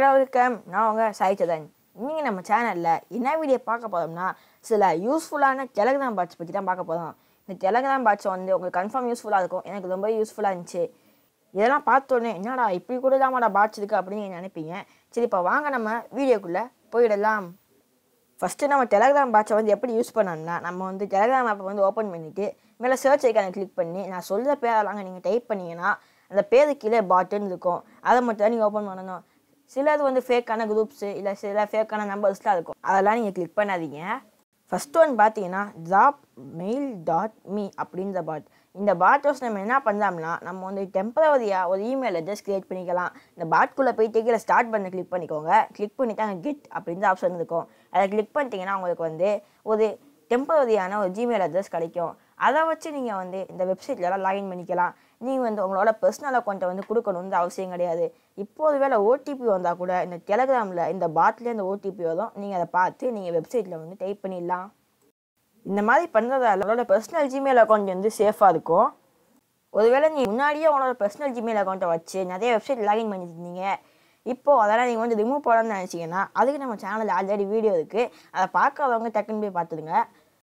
welcome நான் உங்கள் சாய்ச்சதன் நீங்கள் நம்ம சேனலில் என்ன வீடியோ பார்க்க போகிறோம்னா சில யூஸ்ஃபுல்லான டெலகிராம் பாட்ஸ் பற்றி தான் பார்க்க போகிறோம் இந்த டெலகிராம் பாட்ஸ் வந்து உங்களுக்கு கன்ஃபார்ம் யூஸ்ஃபுல்லாக இருக்கும் எனக்கு ரொம்ப யூஸ்ஃபுல்லாக இருந்துச்சு இதெல்லாம் பார்த்தோன்னே என்னடா இப்படி கூட தான்டா பாட்ஸ் இருக்குது அப்படின்னு நீங்க நினைப்பீங்க சரி இப்போ வாங்க நம்ம வீடியோக்குள்ளே போயிடலாம் ஃபஸ்ட்டு நம்ம டெலகிராம் பாட்ஸை வந்து எப்படி யூஸ் பண்ணணும்னா நம்ம வந்து டெலகிராம் ஆப்பை வந்து ஓப்பன் பண்ணிவிட்டு மேலே சர்ச் ஐக்கானை கிளிக் பண்ணி நான் சொல்கிற பேரெல்லாம் நீங்கள் டைப் பண்ணீங்கன்னா அந்த பேரு கீழே பாட்டுன்னு இருக்கும் அதை மட்டும் தான் நீங்கள் ஓப்பன் பண்ணணும் சிலது வந்து ஃபேக்கான குரூப்ஸு இல்லை சில ஃபேக்கான நம்பர்ஸ்லாம் இருக்கும் அதெல்லாம் நீங்கள் கிளிக் பண்ணாதீங்க ஃபஸ்ட் ஒன் பார்த்தீங்கன்னா ஜாப் மெயில் டாட் மீ அப்படின்ற பாட் இந்த பாட் வச்சு நம்ம என்ன பண்ணலாம்னா நம்ம வந்து டெம்பரவரியாக ஒரு இமெயில் அட்ரஸ் கிரியேட் பண்ணிக்கலாம் இந்த பாட்குள்ளே போயிட்டு கீழே ஸ்டார்ட் பண்ண கிளிக் பண்ணிக்கோங்க கிளிக் பண்ணிட்டு அங்கே கெட் அப்படின்ற ஆப்ஷன் இருக்கும் அதை கிளிக் பண்ணிட்டீங்கன்னா உங்களுக்கு வந்து ஒரு டெம்பரரியான ஒரு ஜிமெயில் அட்ரஸ் கிடைக்கும் அதை வச்சு நீங்கள் வந்து இந்த வெப்சைட்லலாம் லாகின் பண்ணிக்கலாம் நீங்கள் வந்து உங்களோட பர்சனல் அக்கௌண்ட்டை வந்து கொடுக்கணுன்ற அவசியம் கிடையாது இப்போது வேலை ஓடிபி வந்தால் கூட இந்த டெலகிராமில் இந்த பாட்டில் இந்த ஓடிபி வரும் நீங்கள் அதை பார்த்து நீங்கள் வெப்சைட்டில் வந்து டைப் பண்ணிடலாம் இந்த மாதிரி பண்ணுறதால உங்களோட பர்சனல் ஜிமெயில் அக்கௌண்ட் வந்து சேஃபாக இருக்கும் ஒருவேளை நீ முன்னாடியே உங்களோட பர்சனல் ஜிமெயில் அக்கௌண்ட்டை வச்சு நிறைய வெப்சைட் லாகின் பண்ணியிருந்தீங்க இப்போது அதெல்லாம் நீங்கள் வந்து ரிமூவ் பண்ணணும்னு நினச்சிங்கன்னா அதுக்கு நம்ம சேனலில் ஆல்ரெடி வீடியோ இருக்குது அதை பார்க்காதவங்க டக்குன்னு போய் பார்த்துடுங்க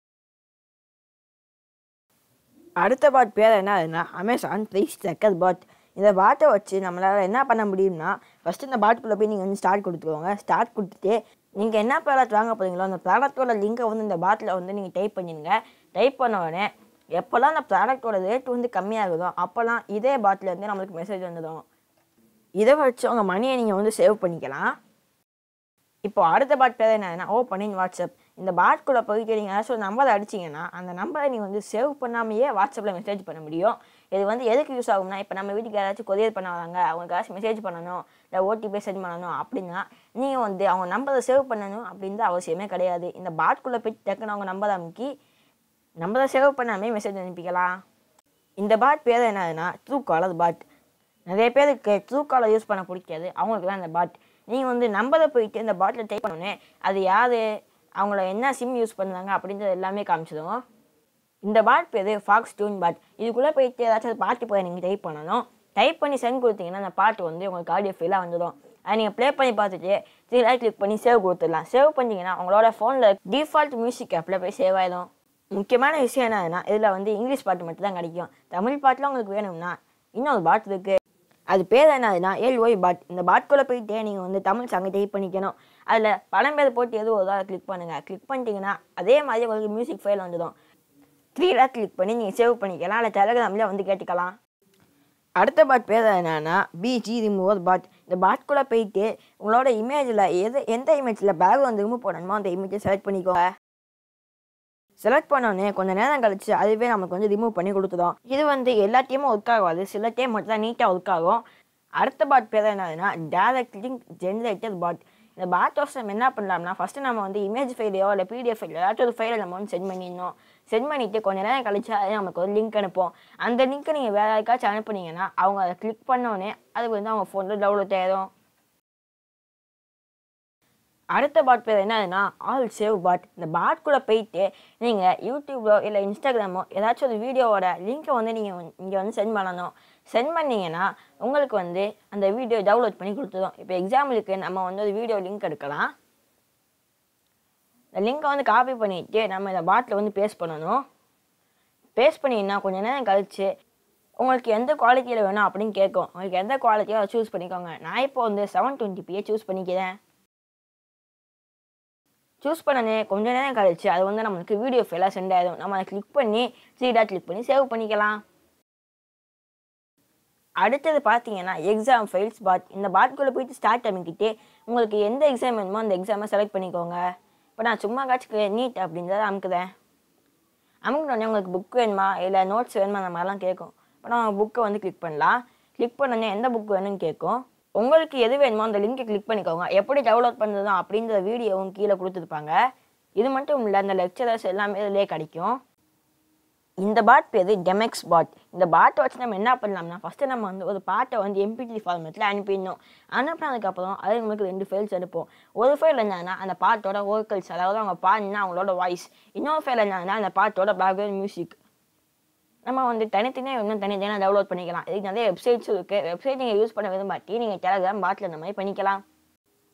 அடுத்த பாட் பேர் என்னதுன்னா அமேசான் ப்ரைஸ் செக்கர் பாட் இந்த பாட்டை வச்சு நம்மளால் என்ன பண்ண முடியும்னா ஃபஸ்ட்டு இந்த பாட்டுக்குள்ளே போய் நீங்கள் வந்து ஸ்டார்ட் கொடுத்துக்கோங்க ஸ்டார்ட் கொடுத்துட்டு நீங்கள் என்ன ப்ராடக்ட் வாங்க போகிறீங்களோ அந்த ப்ராடக்ட்டோட லிங்கை வந்து இந்த பாட்டில் வந்து நீங்கள் டைப் பண்ணிடுங்க டைப் பண்ண உடனே எப்போல்லாம் அந்த ப்ராடக்ட்டோட ரேட் வந்து கம்மியாகுதோ அப்போல்லாம் இதே பாட்டில் இருந்து நம்மளுக்கு மெசேஜ் வந்துடும் இதை வச்சு உங்கள் மணியை நீங்கள் வந்து சேவ் பண்ணிக்கலாம் இப்போ அடுத்த பாட் பேர் என்னன்னா ஓப்பன் இன் வாட்ஸ்அப் இந்த பாட்குள்ளே போயிட்டு நீங்கள் ஏதாச்சும் ஒரு நம்பரை அடிச்சிங்கன்னா அந்த நம்பரை நீங்கள் வந்து சேவ் பண்ணாமையே வாட்ஸ்அப்பில் மெசேஜ் பண்ண முடியும் இது வந்து எதுக்கு யூஸ் ஆகும்னா இப்போ நம்ம வீட்டுக்கு யாராச்சும் கொரியர் பண்ண வராங்க அவங்களுக்கு ஏதாச்சும் மெசேஜ் பண்ணணும் இல்லை ஓடிபி சென்ட் பண்ணணும் அப்படின்னா நீங்கள் வந்து அவங்க நம்பரை சேவ் பண்ணணும் அப்படின்ற அவசியமே கிடையாது இந்த பாட்குள்ளே போய் டக்குன்னு அவங்க நம்பரை அமுக்கி நம்பரை சேவ் பண்ணாமே மெசேஜ் அனுப்பிக்கலாம் இந்த பாட் பேர் என்னதுன்னா ட்ரூ காலர் பாட் நிறைய பேருக்கு ட்ரூ காலர் யூஸ் பண்ண பிடிக்காது அவங்களுக்கு தான் இந்த பாட் நீங்கள் வந்து நம்பரை போயிட்டு இந்த பாட்டில் டைப் பண்ணோன்னே அது யார் அவங்கள என்ன சிம் யூஸ் பண்ணுறாங்க அப்படின்றது எல்லாமே காமிச்சிடும் இந்த பாட் பேர் ஃபாக்ஸ் டியூன் பாட் இதுக்குள்ளே போயிட்டு ஏதாச்சும் பாட்டு போய் நீங்கள் டைப் பண்ணணும் டைப் பண்ணி சென்ட் கொடுத்தீங்கன்னா அந்த பாட்டு வந்து உங்களுக்கு ஆடியோ ஃபீலாக வந்துடும் அதை நீங்கள் ப்ளே பண்ணி பார்த்துட்டு த்ரீ கிளிக் பண்ணி சேவ் கொடுத்துடலாம் சேவ் பண்ணிங்கன்னா உங்களோட ஃபோனில் டிஃபால்ட் மியூசிக் ஆப்பில் போய் சேவ் ஆகிடும் முக்கியமான விஷயம் என்னதுன்னா இதில் வந்து இங்கிலீஷ் பாட்டு மட்டும் தான் கிடைக்கும் தமிழ் பாட்டில் உங்களுக்கு வேணும்னா இன்னொரு பாட் இருக்குது அது பேர் என்னதுன்னா எல் ஒய் பாட் இந்த பாட்குள்ளே போயிட்டே நீங்கள் வந்து தமிழ் சாங்கை டைப் பண்ணிக்கணும் அதில் படம் பேர் போட்டு எது வருதோ அதை கிளிக் பண்ணுங்கள் கிளிக் பண்ணிட்டீங்கன்னா அதே மாதிரி உங்களுக்கு மியூசிக் ஃபைல் வந்துடும் த்ரீலாக கிளிக் பண்ணி நீங்கள் சேவ் பண்ணிக்கலாம் இல்லை டெலகிராமில் வந்து கேட்டுக்கலாம் அடுத்த பாட் பேர் என்னன்னா பிஜி ரிமூவர் பாட் இந்த பாட்குள்ளே போயிட்டு உங்களோட இமேஜில் எது எந்த இமேஜில் பேக்ரவுண்ட் ரிமூவ் பண்ணணுமோ அந்த இமேஜை செலக்ட் பண்ணிக்கோங்க செலக்ட் பண்ணோடனே கொஞ்சம் நேரம் கழிச்சு அதுவே நமக்கு வந்து ரிமூவ் பண்ணி கொடுத்துடும் இது வந்து எல்லா டைமும் ஒர்க் ஆகாது சில டைம் மட்டும் தான் நீட்டாக ஒர்க் ஆகும் அடுத்த பாட் பேர் என்னதுன்னா டேரக்ட் லிங்க் ஜென்ரேட்டர் பாட் இந்த பாட் ஆஃப் நம்ம என்ன பண்ணலாம்னா ஃபஸ்ட்டு நம்ம வந்து இமேஜ் ஃபைலையோ இல்லை பிடிஎஃப் ஃபைலையோ ஏதாச்சும் ஒரு ஃபைலை நம்ம வந்து சென்ட் பண்ணிடணும் சென்ட் பண்ணிவிட்டு கொஞ்சம் நேரம் கழிச்சு அது நமக்கு ஒரு லிங்க் அனுப்போம் அந்த லிங்க்கை நீங்கள் வேறு யாருக்காச்சும் அனுப்புனீங்கன்னா அவங்க அதை கிளிக் பண்ணோடனே அது வந்து அவங்க ஃபோனில் டவுன்லோட் ஆயிடும் அடுத்த பாட் பேர் என்னதுன்னா ஆல் சேவ் பாட் இந்த பாட் கூட போயிட்டு நீங்கள் யூடியூபோ இல்லை இன்ஸ்டாகிராமோ ஏதாச்சும் ஒரு வீடியோவோட லிங்க்கை வந்து நீங்கள் இங்கே வந்து சென்ட் பண்ணணும் சென்ட் பண்ணீங்கன்னா உங்களுக்கு வந்து அந்த வீடியோ டவுன்லோட் பண்ணி கொடுத்துரும் இப்போ எக்ஸாம்பிளுக்கு நம்ம வந்து ஒரு வீடியோ லிங்க் எடுக்கலாம் இந்த லிங்க்கை வந்து காப்பி பண்ணிவிட்டு நம்ம இந்த பாட்டில் வந்து பேஸ்ட் பண்ணணும் பேஸ்ட் பண்ணிங்கன்னா கொஞ்சம் நேரம் கழிச்சு உங்களுக்கு எந்த குவாலிட்டியில் வேணும் அப்படின்னு கேட்கும் உங்களுக்கு எந்த குவாலிட்டியோ அதை சூஸ் பண்ணிக்கோங்க நான் இப்போ வந்து செவன் டுவெண்ட்டி சூஸ் பண்ணிக்கிறேன் சூஸ் பண்ணனே கொஞ்ச நேரம் கழிச்சு அது வந்து நம்மளுக்கு வீடியோ ஃபைலாக சென்ட் ஆயிடும் நம்ம அதை கிளிக் பண்ணி த்ரீடா கிளிக் பண்ணி சேவ் பண்ணிக்கலாம் அடுத்தது பார்த்தீங்கன்னா எக்ஸாம் ஃபைல்ஸ் பாட் இந்த பாட்குள்ளே போயிட்டு ஸ்டார்ட் அமைக்கிட்டு உங்களுக்கு எந்த எக்ஸாம் வேணுமோ அந்த எக்ஸாமை செலக்ட் பண்ணிக்கோங்க இப்போ நான் சும்மா காட்சிக்கு நீட் அப்படின்றத அமுக்குதேன் அமுக்கினோடனே உங்களுக்கு புக் வேணுமா இல்லை நோட்ஸ் வேணுமா அந்த மாதிரிலாம் கேட்கும் இப்போ நான் புக்கை வந்து கிளிக் பண்ணலாம் கிளிக் பண்ணோடனே எந்த புக் வேணும்னு கேட்கும் உங்களுக்கு எது வேணுமோ அந்த லிங்கை கிளிக் பண்ணிக்கோங்க எப்படி டவுன்லோட் பண்ணுறது அப்படின்ற வீடியோவும் கீழே கொடுத்துருப்பாங்க இது மட்டும் இல்லை அந்த லெக்சரர்ஸ் எல்லாமே இதிலே கிடைக்கும் இந்த பாட் பேர் டெமெக்ஸ் பாட் இந்த பாட்டை வச்சு நம்ம என்ன பண்ணலாம்னா ஃபஸ்ட்டு நம்ம வந்து ஒரு பாட்டை வந்து எம்பிடி ஃபார்மேட்டில் அனுப்பிடணும் அனுப்பினதுக்கப்புறம் அது நம்மளுக்கு ரெண்டு ஃபைல்ஸ் அனுப்போம் ஒரு ஃபைல் என்னன்னா அந்த பாட்டோட வோக்கல்ஸ் அதாவது அவங்க பாடினா அவங்களோட வாய்ஸ் இன்னொரு ஃபைல் என்னன்னா அந்த பாட்டோட பேக்ரவுண்ட் மியூசிக் நம்ம வந்து தனித்தனியாக இன்னும் தனித்தனியாக டவுன்லோட் பண்ணிக்கலாம் இதுக்கு நிறைய வெப்சைட்ஸும் இருக்குது வெப்சைட் நீங்கள் யூஸ் பண்ண விரும்பாட்டி நீங்கள் டெலகிராம் பாட்டில் இந்த மாதிரி பண்ணிக்கலாம்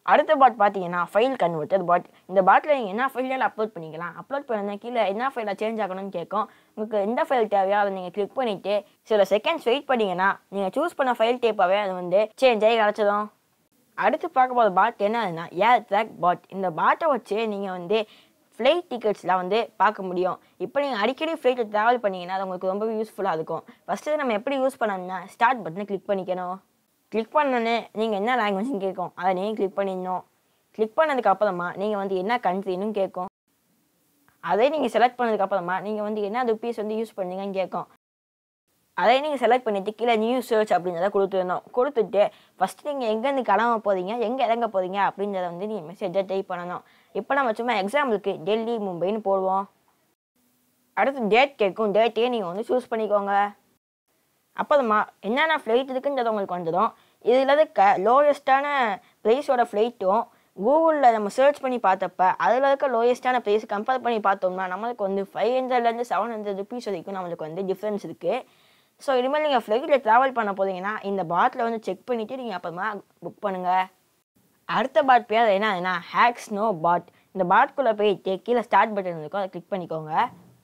அடுத்த பாட் பார்த்தீங்கன்னா ஃபைல் கன்வெர்ட்டர் பாட் இந்த பாட்டில் நீங்கள் என்ன ஃபைலால் அப்லோட் பண்ணிக்கலாம் அப்லோட் பண்ண கீழே என்ன ஃபைலை சேஞ்ச் ஆகணும்னு கேட்கும் உங்களுக்கு எந்த ஃபைல் தேவையோ அதை நீங்கள் கிளிக் பண்ணிவிட்டு சில செகண்ட்ஸ் வெயிட் பண்ணீங்கன்னா நீங்கள் சூஸ் பண்ண ஃபைல் டைப்பாகவே அது வந்து சேஞ்ச் ஆகி கிடச்சிடும் அடுத்து பார்க்க போகிற பாட் என்னதுன்னா ஏர் ட்ராக் பாட் இந்த பாட்டை வச்சு நீங்கள் வந்து ஃப்ளைட் டிக்கெட்ஸ்லாம் வந்து பார்க்க முடியும் இப்போ நீங்கள் அடிக்கடி ஃப்ளைட்டில் ட்ராவல் பண்ணீங்கன்னா அது உங்களுக்கு ரொம்ப யூஸ்ஃபுல்லாக இருக்கும் ஃபஸ்ட்டு நம்ம எப்படி யூஸ் பண்ணணும்னா ஸ்டார்ட் பட்டனை கிளிக் பண்ணிக்கணும் கிளிக் பண்ணோன்னே நீங்கள் என்ன லாங்குவேஜ்னு கேட்கும் அதை நீங்கள் கிளிக் பண்ணிடணும் கிளிக் பண்ணதுக்கு அப்புறமா நீங்கள் வந்து என்ன கண்ட்ரின்னு கேட்கும் அதே நீங்கள் செலக்ட் பண்ணதுக்கு அப்புறமா நீங்கள் வந்து என்ன ருப்பீஸ் வந்து யூஸ் பண்ணீங்கன்னு கேட்கும் அதை நீங்கள் செலக்ட் பண்ணிட்டு கீழே நியூ சர்ச் அப்படின்றத கொடுத்துருந்தோம் கொடுத்துட்டு ஃபஸ்ட்டு நீங்கள் எங்கேருந்து கிளம்ப போகிறீங்க எங்கே இறங்க போகிறீங்க அப்படின்றத வந்து நீங்கள் மெசேஜை டைப் பண்ணணும் இப்போ நம்ம சும்மா எக்ஸாம்பிளுக்கு டெல்லி மும்பைன்னு போடுவோம் அடுத்து டேட் கேட்கும் டேட்டையே நீங்கள் வந்து சூஸ் பண்ணிக்கோங்க அப்புறமா என்னென்ன ஃப்ளைட் இருக்குன்றது உங்களுக்கு வந்துடும் இதில் இருக்க லோயஸ்ட்டான ப்ரைஸோட ஃப்ளைட்டும் கூகுளில் நம்ம சர்ச் பண்ணி பார்த்தப்ப அதில் இருக்க லோயஸ்ட்டான ப்ரைஸ் கம்பேர் பண்ணி பார்த்தோம்னா நம்மளுக்கு வந்து ஃபைவ் ஹண்ட்ரட்லேருந்து செவன் ஹண்ட்ரட் ருபீஸ் வரைக்கும் நம்மளுக்கு வந்து டிஃப்ரென்ஸ் இருக்குது ஸோ இனிமேல் நீங்கள் ஃப்ளைட்டில் ட்ராவல் பண்ண போகிறீங்கன்னா இந்த பாட்டில் வந்து செக் பண்ணிவிட்டு நீங்கள் அப்புறமா புக் பண்ணுங்கள் அடுத்த பாட் பேர் என்னதுன்னா ஹேக் ஸ்னோ பாட் இந்த பாட்குள்ளே போயிட்டு கீழே ஸ்டார்ட் பட்டன் இருக்கும் அதை கிளிக் பண்ணிக்கோங்க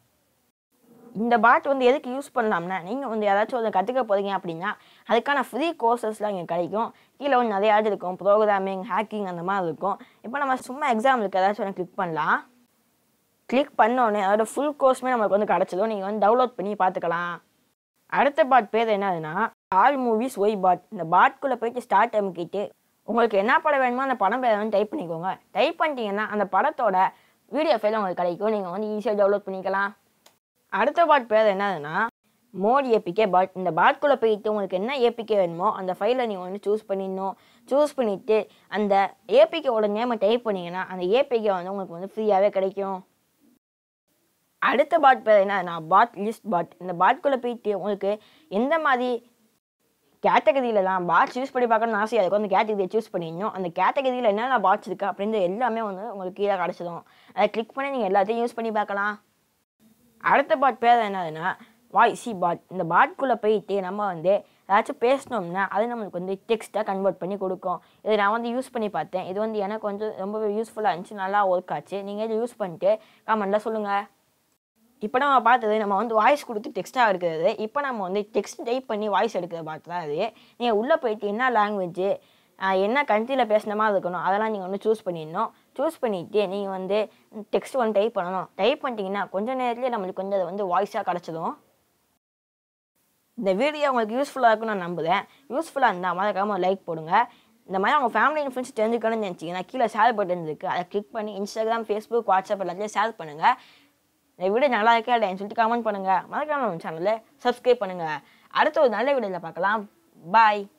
இந்த பாட் வந்து எதுக்கு யூஸ் பண்ணலாம்னா நீங்கள் வந்து ஏதாச்சும் ஒன்று கற்றுக்க போகிறீங்க அப்படின்னா அதுக்கான ஃப்ரீ கோர்சஸ்லாம் இங்கே கிடைக்கும் கீழே வந்து நிறைய ஆட் இருக்கும் ப்ரோக்ராமிங் ஹேக்கிங் அந்த மாதிரி இருக்கும் இப்போ நம்ம சும்மா எக்ஸாம்பிளுக்கு ஏதாச்சும் ஒன்று கிளிக் பண்ணலாம் கிளிக் பண்ணோடனே அதோட ஃபுல் கோர்ஸுமே நம்மளுக்கு வந்து கிடச்சதும் நீங்கள் வந்து டவுன்லோட் பண்ணி பார்த்துக்கலாம் அடுத்த பாட் பேர் என்னதுன்னா ஆல் மூவிஸ் ஒய் பாட் இந்த பாட்குள்ளே போயிட்டு ஸ்டார்ட் அமுக்கிட்டு உங்களுக்கு என்ன படம் வேணுமோ அந்த படம் பேரை வந்து டைப் பண்ணிக்கோங்க டைப் பண்ணிட்டீங்கன்னா அந்த படத்தோட வீடியோ ஃபைல் உங்களுக்கு கிடைக்கும் நீங்கள் வந்து ஈஸியாக டவுன்லோட் பண்ணிக்கலாம் அடுத்த பாட் பேர் என்னதுன்னா மோட் ஏபிகே பாட் இந்த பாட்குள்ளே போயிட்டு உங்களுக்கு என்ன ஏபிகே வேணுமோ அந்த ஃபைலை நீங்கள் வந்து சூஸ் பண்ணிடணும் சூஸ் பண்ணிவிட்டு அந்த ஏபிகேவோட நேமை டைப் பண்ணிங்கன்னா அந்த ஏபிகே வந்து உங்களுக்கு வந்து ஃப்ரீயாகவே கிடைக்கும் அடுத்த பாட் பேர் என்னன்னா பாட் லிஸ்ட் பாட் இந்த பாட்குள்ளே போயிட்டு உங்களுக்கு எந்த மாதிரி கேட்டகரியிலலாம் பாட்ஸ் யூஸ் பண்ணி பார்க்கணும்னு ஆசையாக இருக்கும் அந்த கேட்டகரியை சூஸ் பண்ணிடணும் அந்த கேட்டகரியில் என்னென்ன பாட்ஸ் இருக்குது அப்படின்ற எல்லாமே வந்து உங்களுக்கு கீழே கிடச்சிடும் அதை கிளிக் பண்ணி நீங்கள் எல்லாத்தையும் யூஸ் பண்ணி பார்க்கலாம் அடுத்த பாட் பேர் என்னதுன்னா வாய்ஸி பாட் இந்த பாட்குள்ளே போயிட்டு நம்ம வந்து ஏதாச்சும் பேசினோம்னா அது நம்மளுக்கு வந்து டெக்ஸ்ட்டாக கன்வெர்ட் பண்ணி கொடுக்கும் இது நான் வந்து யூஸ் பண்ணி பார்த்தேன் இது வந்து எனக்கு வந்து ரொம்பவே யூஸ்ஃபுல்லாக இருந்துச்சு நல்லா ஒர்க் ஆச்சு நீங்கள் இது யூஸ் பண்ணிட்டு கமெண்ட்டில் சொல்லுங்கள் இப்போ நம்ம பார்த்தது நம்ம வந்து வாய்ஸ் கொடுத்து டெக்ஸ்ட்டாக இருக்கிறது இப்போ நம்ம வந்து டெக்ஸ்ட் டைப் பண்ணி வாய்ஸ் எடுக்கிற பார்த்து தான் அது நீங்கள் உள்ளே போயிட்டு என்ன லாங்குவேஜ் என்ன கண்ட்ரியில் பேசுன மாதிரி இருக்கணும் அதெல்லாம் நீங்கள் வந்து சூஸ் பண்ணிடணும் சூஸ் பண்ணிவிட்டு நீங்கள் வந்து டெக்ஸ்ட் வந்து டைப் பண்ணணும் டைப் பண்ணிட்டீங்கன்னா கொஞ்ச நேரத்துலேயே நம்மளுக்கு வந்து அது வந்து வாய்ஸாக கிடச்சிடும் இந்த வீடியோ உங்களுக்கு யூஸ்ஃபுல்லாக இருக்கும்னு நான் நம்புகிறேன் யூஸ்ஃபுல்லாக இருந்தால் மறக்காமல் லைக் போடுங்க இந்த மாதிரி அவங்க ஃபேமிலி அண்ட் ஃப்ரெண்ட்ஸ் தெரிஞ்சுக்கணும்னு நினச்சிங்கன்னா கீழே ஷேர் பட்டன் இருக்குது அதை கிளிக் பண்ணி இன்ஸ்டாகிராம் ஃபேஸ்புக் வாட்ஸ்அப் எல்லாத்தையும் ஷேர் பண்ணுங்கள் இந்த வீடியோ நல்லா இருக்கா இல்லைன்னு சொல்லிட்டு கமெண்ட் பண்ணுங்கள் மறக்காம நம்ம சேனலை சப்ஸ்கிரைப் பண்ணுங்கள் அடுத்த ஒரு நல்ல வீடியோவில் பார்க்கலாம் பாய்